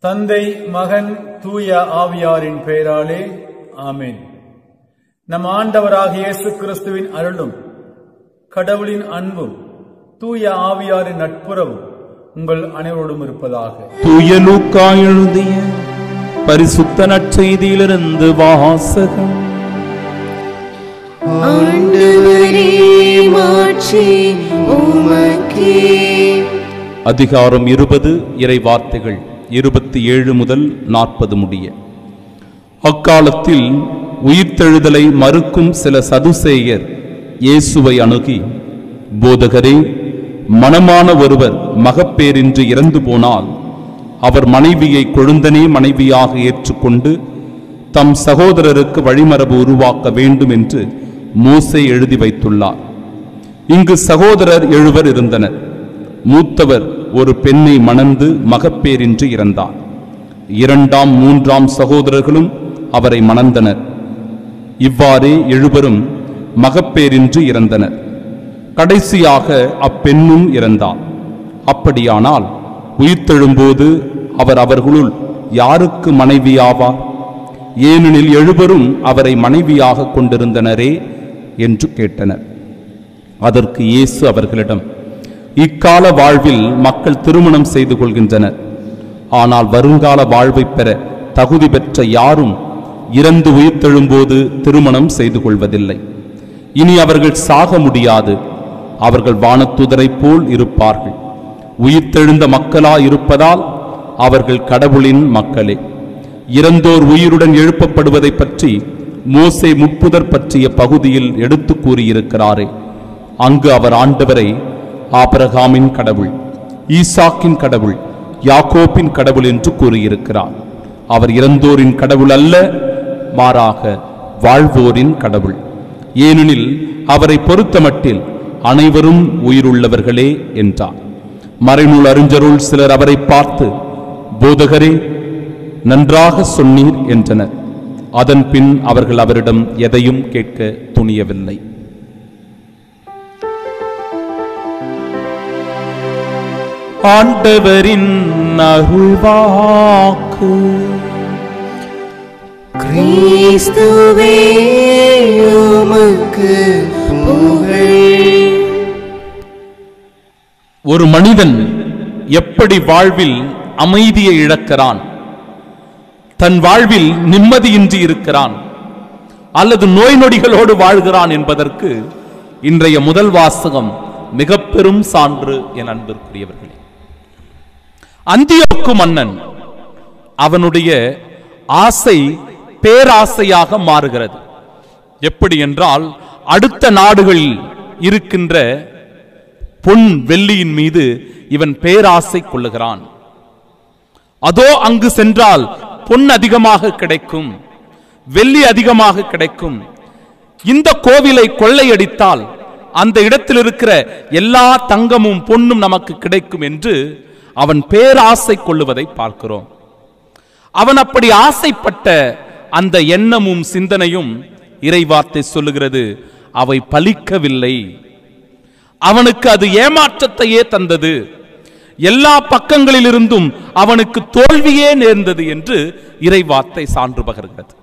தந்தை மகன் தூய ஆவியாரின் பெயராலே ஆமென் நம் ஆண்டவராகிய இயேசு கிறிஸ்துவின் அருளும் கடவுளின் அன்பும் தூய ஆவியாரின் நட்புறவும் உங்கள் அனைவரோடும் இருப்பதாக தூய லூக்கா எழுதிய பரிசுத்த நற்செய்தியிலிருந்து வாசகம் ஆண்டவரே மாட்சி உமக்கே அதிகாரம் இருபது இறை வார்த்தைகள் இருபத்தி ஏழு முதல் நாற்பது முடிய அக்காலத்தில் உயிர்த்தெழுதலை மறுக்கும் சில சதுசேயர் இயேசுவை அணுகி போதகரே மணமான ஒருவர் மகப்பேரின்றி இறந்து போனால் அவர் மனைவியை கொழுந்தனே மனைவியாக ஏற்றுக்கொண்டு தம் சகோதரருக்கு வழிமரபு உருவாக்க வேண்டும் என்று மோசே எழுதி வைத்துள்ளார் இங்கு சகோதரர் எழுவர் இருந்தனர் மூத்தவர் ஒரு பெண்ணை மணந்து மகப்பேரின்றி இறந்தார் இரண்டாம் மூன்றாம் சகோதரர்களும் அவரை மணந்தனர் இவ்வாறே எழுவரும் மகப்பேரின்றி இறந்தனர் கடைசியாக அப்பெண்ணும் இறந்தார் அப்படியானால் உயிர்த்தெழும்போது அவர் அவர்களுள் யாருக்கு மனைவியாவார் ஏனெனில் எழுவரும் அவரை மனைவியாக கொண்டிருந்தனரே என்று கேட்டனர் அதற்கு இயேசு அவர்களிடம் இக்கால வாழ்வில் மக்கள் திருமணம் செய்து கொள்கின்றனர் ஆனால் வருங்கால வாழ்வைப் பெற தகுதி பெற்ற யாரும் இறந்து உயிர்த்தெழும்போது திருமணம் செய்து கொள்வதில்லை இனி அவர்கள் சாக முடியாது அவர்கள் வானத்துதரைப் போல் இருப்பார்கள் உயிர்த்தெழுந்த மக்களா இருப்பதால் அவர்கள் கடவுளின் மக்களே இறந்தோர் உயிருடன் எழுப்பப்படுவதைப் பற்றி மோசே முட்புதர் பற்றிய பகுதியில் எடுத்து கூறியிருக்கிறாரே அங்கு அவர் ஆண்டவரை ஆபிரகாமின் கடவுள் ஈசாக்கின் கடவுள் யாக்கோப்பின் கடவுள் என்று கூறியிருக்கிறார் அவர் இறந்தோரின் கடவுள் அல்ல மாறாக வாழ்வோரின் கடவுள் ஏனெனில் அவரை பொறுத்தமட்டில் அனைவரும் உயிருள்ளவர்களே என்றார் மறைநூல் அறிஞருள் சிலர் அவரை பார்த்து போதகரே நன்றாக சொன்னீர் என்றனர் அதன் பின் அவர்கள் அவரிடம் எதையும் கேட்க துணியவில்லை ஆண்டவரின் அருள்வாக்கு கிறிஸ்துவே உமக்கு புகழ் ஒரு மனிதன் எப்படி வாழ்வில் அமைதியை இழக்கிறான் தன் வாழ்வில் நிம்மதியின்றி இருக்கிறான் அல்லது நோய் நொடிகளோடு வாழ்கிறான் என்பதற்கு இன்றைய முதல் வாசகம் மிக பெரும் சான்று என் அன்பிற்குரியவர்களே அந்தியோக்கு மன்னன் அவனுடைய ஆசை பேராசையாக மாறுகிறது எப்படி என்றால் அடுத்த நாடுகளில் இருக்கின்ற பொன் வெள்ளியின் மீது இவன் பேராசை கொள்ளுகிறான் அதோ அங்கு சென்றால் பொன் அதிகமாக கிடைக்கும் வெள்ளி அதிகமாக கிடைக்கும் இந்த கோவிலை கொள்ளையடித்தால் அந்த இடத்தில் இருக்கிற எல்லா தங்கமும் பொன்னும் நமக்கு கிடைக்கும் என்று அவன் பேராசை கொள்ளுவதை பார்க்கிறோம் அவன் அப்படி ஆசைப்பட்ட அந்த எண்ணமும் சிந்தனையும் இறைவார்த்தை சொல்லுகிறது அவை பலிக்கவில்லை அவனுக்கு அது ஏமாற்றத்தையே தந்தது எல்லா பக்கங்களிலிருந்தும் அவனுக்கு தோல்வியே நேர்ந்தது என்று இறைவார்த்தை சான்று பகர்கிறது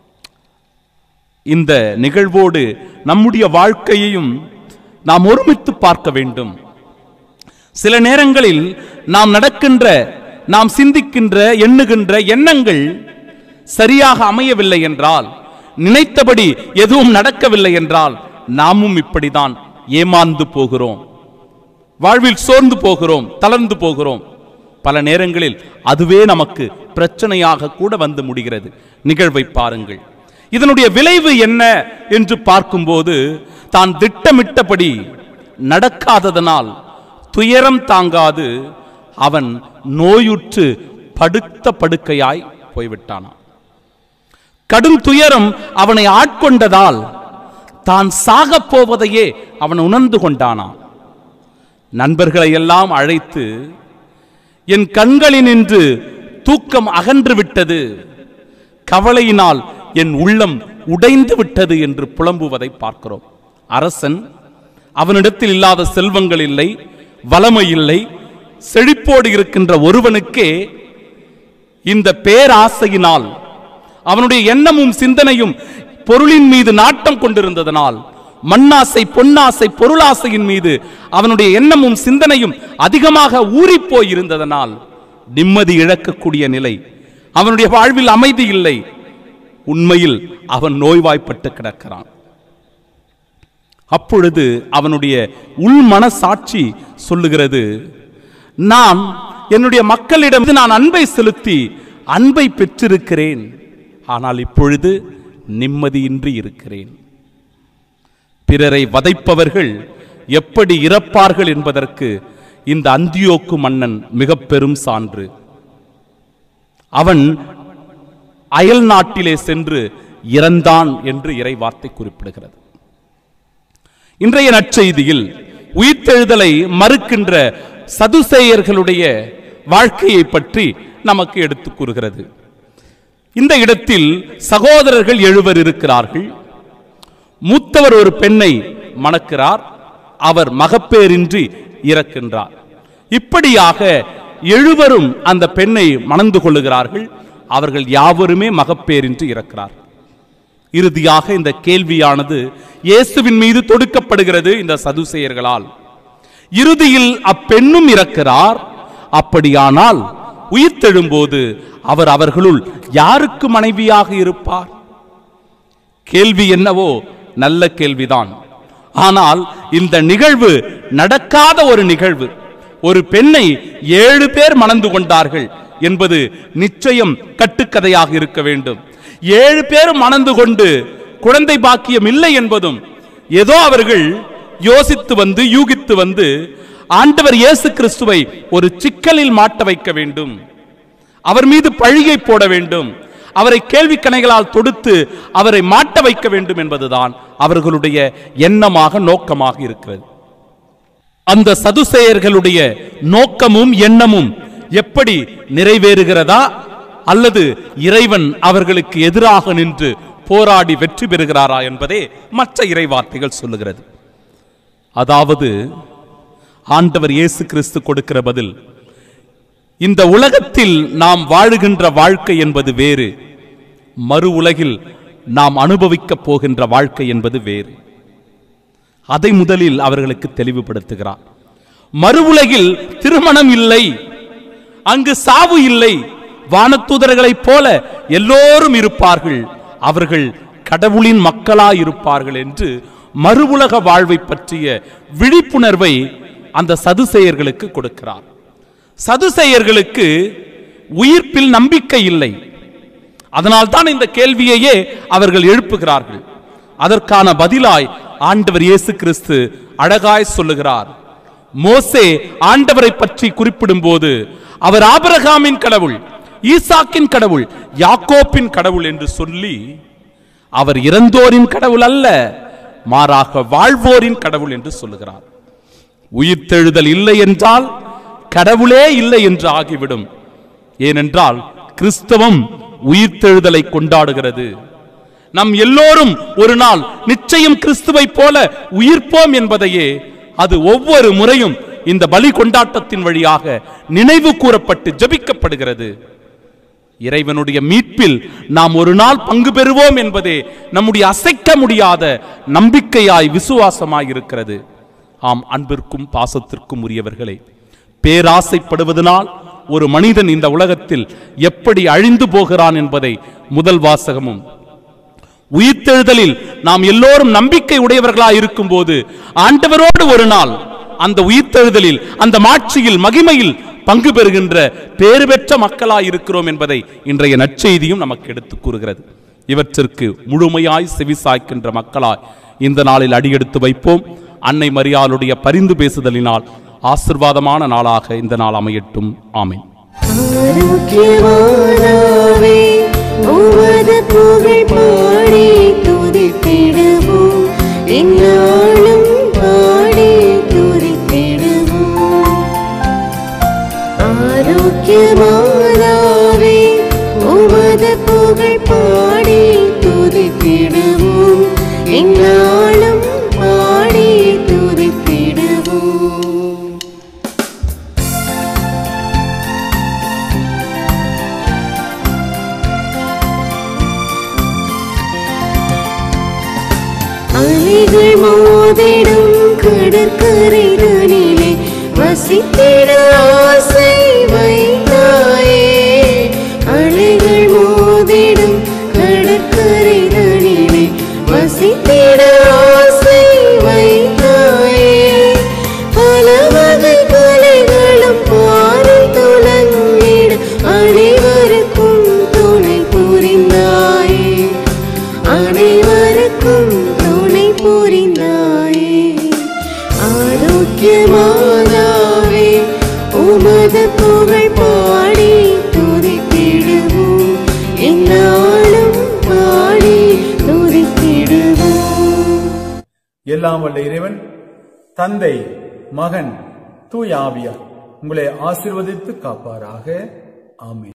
இந்த நிகழ்வோடு நம்முடைய வாழ்க்கையையும் நாம் ஒருமித்து பார்க்க வேண்டும் சில நேரங்களில் நாம் நடக்கின்ற நாம் சிந்திக்கின்ற எண்ணுகின்ற எண்ணங்கள் சரியாக அமையவில்லை என்றால் நினைத்தபடி எதுவும் நடக்கவில்லை என்றால் நாமும் இப்படிதான் ஏமாந்து போகிறோம் வாழ்வில் சோர்ந்து போகிறோம் தளர்ந்து போகிறோம் பல நேரங்களில் அதுவே நமக்கு பிரச்சனையாக கூட வந்து முடிகிறது நிகழ்வை பாருங்கள் இதனுடைய விளைவு என்ன என்று பார்க்கும்போது தான் திட்டமிட்டபடி நடக்காததனால் துயரம் தாங்காது அவன் நோயுற்று படுத்த படுக்கையாய் போய்விட்டானாம் கடும் துயரம் அவனை ஆட்கொண்டதால் தான் சாகப் போவதையே அவன் உணர்ந்து கொண்டானாம் நண்பர்களை எல்லாம் அழைத்து என் கண்களினின்று தூக்கம் அகன்று விட்டது கவலையினால் என் உள்ளம் உடைந்து விட்டது என்று புலம்புவதை பார்க்கிறோம் அரசன் அவனிடத்தில் இல்லாத செல்வங்கள் இல்லை வளமை இல்லை செழிப்போடு இருக்கின்ற ஒருவனுக்கே இந்த பேராசையினால் அவனுடைய எண்ணமும் சிந்தனையும் பொருளின் மீது நாட்டம் கொண்டிருந்ததனால் மண்ணாசை பொன்னாசை பொருளாசையின் மீது அவனுடைய எண்ணமும் சிந்தனையும் அதிகமாக ஊறிப்போய் இருந்ததனால் நிம்மதி இழக்கக்கூடிய நிலை அவனுடைய வாழ்வில் அமைதி இல்லை உண்மையில் அவன் நோய்வாய்ப்பட்டு கிடக்கிறான் அப்பொழுது அவனுடைய உள் மனசாட்சி சொல்லுகிறது நான் என்னுடைய மக்களிடம் நான் அன்பை செலுத்தி அன்பை பெற்றிருக்கிறேன் ஆனால் இப்பொழுது நிம்மதியின்றி இருக்கிறேன் பிறரை வதைப்பவர்கள் எப்படி இறப்பார்கள் என்பதற்கு இந்த அந்தியோக்கு மன்னன் மிக பெரும் சான்று அவன் அயல் நாட்டிலே சென்று இறந்தான் என்று இறைவார்த்தை குறிப்பிடுகிறது இன்றைய நற்செய்தியில் உயிர்த்தெழுதலை மறுக்கின்ற சதுசேயர்களுடைய வாழ்க்கையை பற்றி நமக்கு எடுத்துக் கூறுகிறது இந்த இடத்தில் சகோதரர்கள் எழுவர் இருக்கிறார்கள் மூத்தவர் ஒரு பெண்ணை மணக்கிறார் அவர் மகப்பேரின்றி இறக்கின்றார் இப்படியாக எழுவரும் அந்த பெண்ணை மணந்து கொள்ளுகிறார்கள் அவர்கள் யாவருமே மகப்பேரின்றி இறக்கிறார் இறுதியாக இந்த கேள்வியானது இயேசுவின் மீது தொடுக்கப்படுகிறது இந்த சதுசேயர்களால் இறுதியில் அப்பெண்ணும் இறக்கிறார் அப்படியானால் உயிர்த்தெழும்போது அவர் அவர்களுள் யாருக்கு மனைவியாக இருப்பார் கேள்வி என்னவோ நல்ல கேள்விதான் ஆனால் இந்த நிகழ்வு நடக்காத ஒரு நிகழ்வு ஒரு பெண்ணை ஏழு பேர் மணந்து கொண்டார்கள் என்பது நிச்சயம் கட்டுக்கதையாக இருக்க வேண்டும் ஏழு பேர் மணந்து கொண்டு குழந்தை பாக்கியம் இல்லை என்பதும் ஏதோ அவர்கள் யோசித்து வந்து யூகித்து வந்து ஆண்டவர் இயேசு கிறிஸ்துவை ஒரு சிக்கலில் மாட்ட வைக்க வேண்டும் அவர் மீது பழியை போட வேண்டும் அவரை கேள்வி கணைகளால் தொடுத்து அவரை மாட்ட வைக்க வேண்டும் என்பதுதான் அவர்களுடைய எண்ணமாக நோக்கமாக இருக்கிறது அந்த சதுசேயர்களுடைய நோக்கமும் எண்ணமும் எப்படி நிறைவேறுகிறதா அல்லது இறைவன் அவர்களுக்கு எதிராக நின்று போராடி வெற்றி பெறுகிறாரா என்பதே மற்ற இறைவார்த்தைகள் சொல்லுகிறது அதாவது ஆண்டவர் இயேசு கிறிஸ்து கொடுக்கிற பதில் இந்த உலகத்தில் நாம் வாழுகின்ற வாழ்க்கை என்பது வேறு மறு உலகில் நாம் அனுபவிக்கப் போகின்ற வாழ்க்கை என்பது வேறு அதை முதலில் அவர்களுக்கு தெளிவுபடுத்துகிறார் மறு உலகில் திருமணம் இல்லை அங்கு சாவு இல்லை வானத்தூதர்களைப் போல எல்லோரும் இருப்பார்கள் அவர்கள் கடவுளின் மக்களாய் இருப்பார்கள் என்று மறு உலக வாழ்வை பற்றிய விழிப்புணர்வை அந்த சதுசேயர்களுக்கு கொடுக்கிறார் சதுசேயர்களுக்கு உயிர்ப்பில் நம்பிக்கை இல்லை அதனால் தான் இந்த கேள்வியையே அவர்கள் எழுப்புகிறார்கள் அதற்கான பதிலாய் ஆண்டவர் இயேசு கிறிஸ்து அழகாய் சொல்லுகிறார் மோசே ஆண்டவரை பற்றி குறிப்பிடும் போது அவர் ஆபிரகாமின் கடவுள் ஈசாக்கின் கடவுள் யாக்கோப்பின் கடவுள் என்று சொல்லி அவர் இறந்தோரின் கடவுள் அல்ல மாறாக வாழ்வோரின் கடவுள் என்று சொல்லுகிறார் உயிர்த்தெழுதல் இல்லை என்றால் கடவுளே இல்லை என்று ஆகிவிடும் ஏனென்றால் கிறிஸ்தவம் உயிர்த்தெழுதலை கொண்டாடுகிறது நம் எல்லோரும் ஒரு நாள் நிச்சயம் கிறிஸ்துவை போல உயிர்ப்போம் என்பதையே அது ஒவ்வொரு முறையும் இந்த பலி கொண்டாட்டத்தின் வழியாக நினைவு கூறப்பட்டு ஜபிக்கப்படுகிறது இறைவனுடைய மீட்பில் நாம் ஒரு நாள் பங்கு பெறுவோம் என்பதே நம்முடைய அசைக்க முடியாத நம்பிக்கையாய் விசுவாசமாய் இருக்கிறது ஆம் அன்பிற்கும் பாசத்திற்கும் உரியவர்களே பேராசைப்படுவதனால் ஒரு மனிதன் இந்த உலகத்தில் எப்படி அழிந்து போகிறான் என்பதை முதல் வாசகமும் உயிர்த்தெழுதலில் நாம் எல்லோரும் நம்பிக்கை உடையவர்களாய் இருக்கும்போது ஆண்டவரோடு ஒரு நாள் அந்த உயிர்த்தெழுதலில் அந்த மாட்சியில் மகிமையில் பங்கு பெறுகின்ற பேறு பெற்ற மக்களாய் இருக்கிறோம் என்பதை இன்றைய நற்செய்தியும் நமக்கு எடுத்துக் கூறுகிறது இவற்றிற்கு முழுமையாய் செவிசாய்க்கின்ற மக்களாய் இந்த நாளில் அடியெடுத்து வைப்போம் அன்னை மரியாளுடைய பரிந்து பேசுதலினால் ஆசிர்வாதமான நாளாக இந்த நாள் அமையட்டும் ஆமென் ஆரோக்கியமானாவே உமது புகழ் பாடி துதித்திடுவோம் என்னாலும் பாடி துதித்திடுவோம் ஆரோக்கியமானாவே உமது புகழ் பாடி துதித்திடுவோம் என்னாலும் பாடி துதித்திடுவோம் அலைகள் மோதிடும் கடற்கரை தனிலே வசித்திட ஆசை வைத்தாயே அலைகள் மோதிடும் கடற்கரை தனிலே வசித்திட ஆசை வைத்தாயே பல வகை கலைகளும் பாரில் துலங்கிட அனைவருக்கும் துணை புரிந்தாயே அனைவருக்கும் துணை புரிந்தாயே ஆரோக்கியமானாவே உமது புகழ் பாடி துதித்திடுவோம் என்னாலும் பாடி துதித்திடுவோம் எல்லாம் வல்ல இறைவன் தந்தை மகன் தூய ஆவியார் உங்களை ஆசீர்வதித்து காப்பாராக ஆமென்